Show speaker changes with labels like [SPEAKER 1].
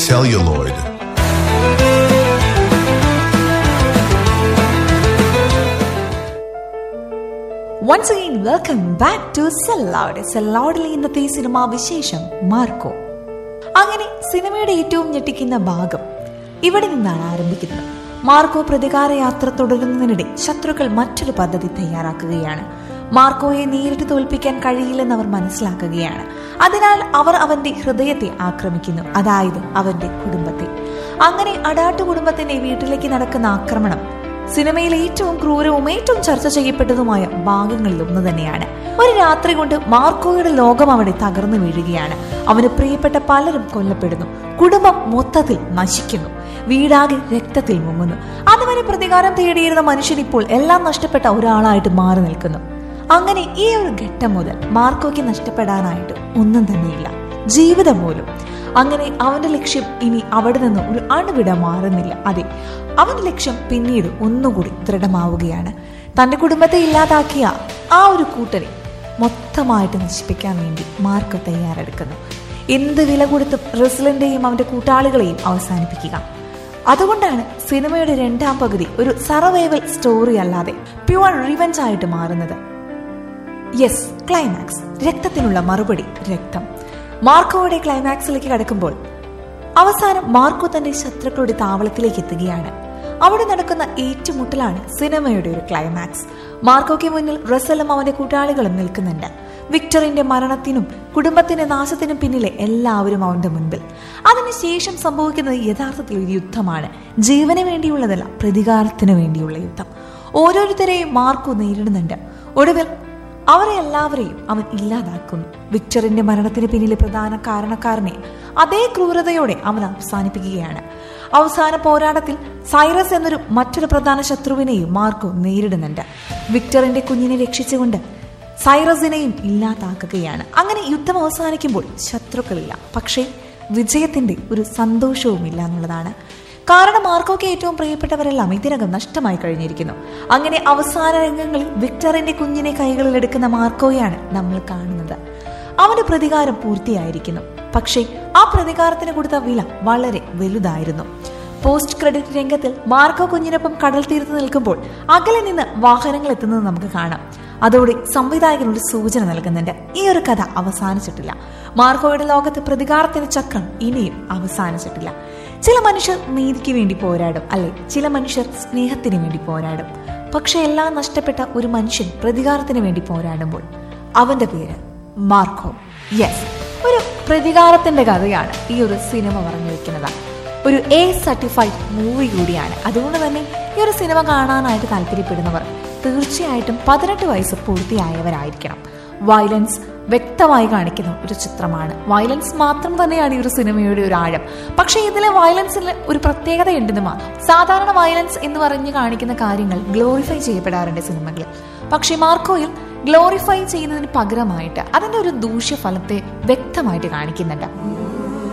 [SPEAKER 1] celluloid.
[SPEAKER 2] Once again welcome back to celluloid സെല്ലൗഡിലെ ഇന്നത്തെ cinema വിശേഷം മാർക്കോ അങ്ങനെ സിനിമയുടെ ഏറ്റവും ഞെട്ടിക്കുന്ന ഭാഗം ഇവിടെ നിന്നാണ് ആരംഭിക്കുന്നത് മാർക്കോ പ്രതികാര യാത്ര തുടരുന്നതിനിടെ ശത്രുക്കൾ മറ്റൊരു പദ്ധതി തയ്യാറാക്കുകയാണ് മാർക്കോയെ നേരിട്ട് തോൽപ്പിക്കാൻ കഴിയില്ലെന്ന് അവർ മനസ്സിലാക്കുകയാണ് അതിനാൽ അവർ അവന്റെ ഹൃദയത്തെ ആക്രമിക്കുന്നു അതായത് അവന്റെ കുടുംബത്തെ അങ്ങനെ അടാട്ടു കുടുംബത്തിന്റെ വീട്ടിലേക്ക് നടക്കുന്ന ആക്രമണം സിനിമയിലെ ഏറ്റവും ക്രൂരവും ഏറ്റവും ചർച്ച ചെയ്യപ്പെട്ടതുമായ ഭാഗങ്ങളിൽ ഒന്ന് തന്നെയാണ് ഒരു രാത്രി കൊണ്ട് മാർക്കോയുടെ ലോകം അവിടെ തകർന്നു വീഴുകയാണ് അവന് പ്രിയപ്പെട്ട പലരും കൊല്ലപ്പെടുന്നു കുടുംബം മൊത്തത്തിൽ നശിക്കുന്നു വീടാകെ രക്തത്തിൽ മുങ്ങുന്നു അതുവരെ പ്രതികാരം തേടിയിരുന്ന മനുഷ്യൻ ഇപ്പോൾ എല്ലാം നഷ്ടപ്പെട്ട ഒരാളായിട്ട് മാറി നിൽക്കുന്നു അങ്ങനെ ഈ ഒരു ഘട്ടം മുതൽ മാർക്കോയ്ക്ക് നഷ്ടപ്പെടാനായിട്ട് ഒന്നും തന്നെയില്ല ജീവിതം പോലും അങ്ങനെ അവന്റെ ലക്ഷ്യം ഇനി അവിടെ നിന്ന് ഒരു അണുവിട മാറുന്നില്ല അതെ അവന്റെ ലക്ഷ്യം പിന്നീട് ഒന്നുകൂടി ദൃഢമാവുകയാണ് തന്റെ കുടുംബത്തെ ഇല്ലാതാക്കിയ ആ ഒരു കൂട്ടരെ മൊത്തമായിട്ട് നശിപ്പിക്കാൻ വേണ്ടി മാർക്കോ തയ്യാറെടുക്കുന്നു എന്ത് വില കൊടുത്തും റെസ്ലിന്റെയും അവന്റെ കൂട്ടാളികളെയും അവസാനിപ്പിക്കുക അതുകൊണ്ടാണ് സിനിമയുടെ രണ്ടാം പകുതി ഒരു സർവൈവൽ സ്റ്റോറി അല്ലാതെ പ്യുവർ റിവഞ്ച് ആയിട്ട് മാറുന്നത് യെസ് ക്ലൈമാക്സ് രക്തത്തിനുള്ള മറുപടി രക്തം മാർക്കോയുടെ ക്ലൈമാക്സിലേക്ക് കടക്കുമ്പോൾ അവസാനം മാർക്കോ തന്റെ ശത്രുക്കളുടെ താവളത്തിലേക്ക് എത്തുകയാണ് അവിടെ നടക്കുന്ന ഏറ്റുമുട്ടലാണ് സിനിമയുടെ ഒരു ക്ലൈമാക്സ് മാർക്കോയ്ക്ക് മുന്നിൽ റസലും അവന്റെ കൂട്ടാളികളും നിൽക്കുന്നുണ്ട് വിക്ടറിന്റെ മരണത്തിനും കുടുംബത്തിന്റെ നാശത്തിനും പിന്നിലെ എല്ലാവരും അവന്റെ മുൻപിൽ അതിനുശേഷം സംഭവിക്കുന്നത് യഥാർത്ഥത്തിൽ ഒരു യുദ്ധമാണ് ജീവന് വേണ്ടിയുള്ളതല്ല പ്രതികാരത്തിന് വേണ്ടിയുള്ള യുദ്ധം ഓരോരുത്തരെയും മാർക്കോ നേരിടുന്നുണ്ട് ഒടുവിൽ അവരെ എല്ലാവരെയും അവൻ ഇല്ലാതാക്കുന്നു വിക്ടറിന്റെ മരണത്തിന് പിന്നിലെ പ്രധാന കാരണക്കാരനെ അതേ ക്രൂരതയോടെ അവൻ അവസാനിപ്പിക്കുകയാണ് അവസാന പോരാട്ടത്തിൽ സൈറസ് എന്നൊരു മറ്റൊരു പ്രധാന ശത്രുവിനെയും മാർക്കോ നേരിടുന്നുണ്ട് വിക്ടറിന്റെ കുഞ്ഞിനെ രക്ഷിച്ചുകൊണ്ട് സൈറസിനെയും ഇല്ലാതാക്കുകയാണ് അങ്ങനെ യുദ്ധം അവസാനിക്കുമ്പോൾ ശത്രുക്കളില്ല പക്ഷേ വിജയത്തിന്റെ ഒരു സന്തോഷവുമില്ല എന്നുള്ളതാണ് കാരണം മാർക്കോയ്ക്ക് ഏറ്റവും പ്രിയപ്പെട്ടവരെല്ലാം ഇതിനകം നഷ്ടമായി കഴിഞ്ഞിരിക്കുന്നു അങ്ങനെ അവസാന രംഗങ്ങളിൽ വിക്ടറിന്റെ കുഞ്ഞിനെ കൈകളിൽ എടുക്കുന്ന മാർക്കോയാണ് നമ്മൾ കാണുന്നത് അവന്റെ പ്രതികാരം പൂർത്തിയായിരിക്കുന്നു പക്ഷേ ആ പ്രതികാരത്തിന് കൊടുത്ത വില വളരെ വലുതായിരുന്നു പോസ്റ്റ് ക്രെഡിറ്റ് രംഗത്തിൽ മാർക്കോ കുഞ്ഞിനൊപ്പം കടൽ തീരത്ത് നിൽക്കുമ്പോൾ അകലെ നിന്ന് വാഹനങ്ങൾ എത്തുന്നത് നമുക്ക് കാണാം അതോടെ സംവിധായകൻ ഒരു സൂചന നൽകുന്നുണ്ട് ഈ ഒരു കഥ അവസാനിച്ചിട്ടില്ല മാർക്കോയുടെ ലോകത്ത് പ്രതികാരത്തിന്റെ ചക്രം ഇനിയും അവസാനിച്ചിട്ടില്ല ചില മനുഷ്യർ നീതിക്ക് വേണ്ടി പോരാടും അല്ലെ ചില മനുഷ്യർ സ്നേഹത്തിന് വേണ്ടി പോരാടും പക്ഷെ എല്ലാം നഷ്ടപ്പെട്ട ഒരു മനുഷ്യൻ പ്രതികാരത്തിന് വേണ്ടി പോരാടുമ്പോൾ അവന്റെ പേര് മാർക്കോ യെസ് ഒരു പ്രതികാരത്തിന്റെ കഥയാണ് ഈ ഒരു സിനിമ പറഞ്ഞു വെക്കുന്നത് ഒരു എ സർട്ടിഫൈഡ് മൂവി കൂടിയാണ് അതുകൊണ്ട് തന്നെ ഈ ഒരു സിനിമ കാണാനായിട്ട് താല്പര്യപ്പെടുന്നവർ തീർച്ചയായിട്ടും പതിനെട്ട് വയസ്സ് പൂർത്തിയായവരായിരിക്കണം വയലൻസ് വ്യക്തമായി കാണിക്കുന്ന ഒരു ചിത്രമാണ് വയലൻസ് മാത്രം തന്നെയാണ് ഈ ഒരു സിനിമയുടെ ഒരു ആഴം പക്ഷേ ഇതിലെ വയലൻസിൽ ഒരു പ്രത്യേകതയുണ്ടെന്ന് മാത്രം സാധാരണ വയലൻസ് എന്ന് പറഞ്ഞ് കാണിക്കുന്ന കാര്യങ്ങൾ ഗ്ലോറിഫൈ ചെയ്യപ്പെടാറുണ്ട് സിനിമകളിൽ പക്ഷേ മാർക്കോയിൽ ഗ്ലോറിഫൈ ചെയ്യുന്നതിന് പകരമായിട്ട് അതിന്റെ ഒരു ദൂഷ്യഫലത്തെ വ്യക്തമായിട്ട് കാണിക്കുന്നുണ്ട്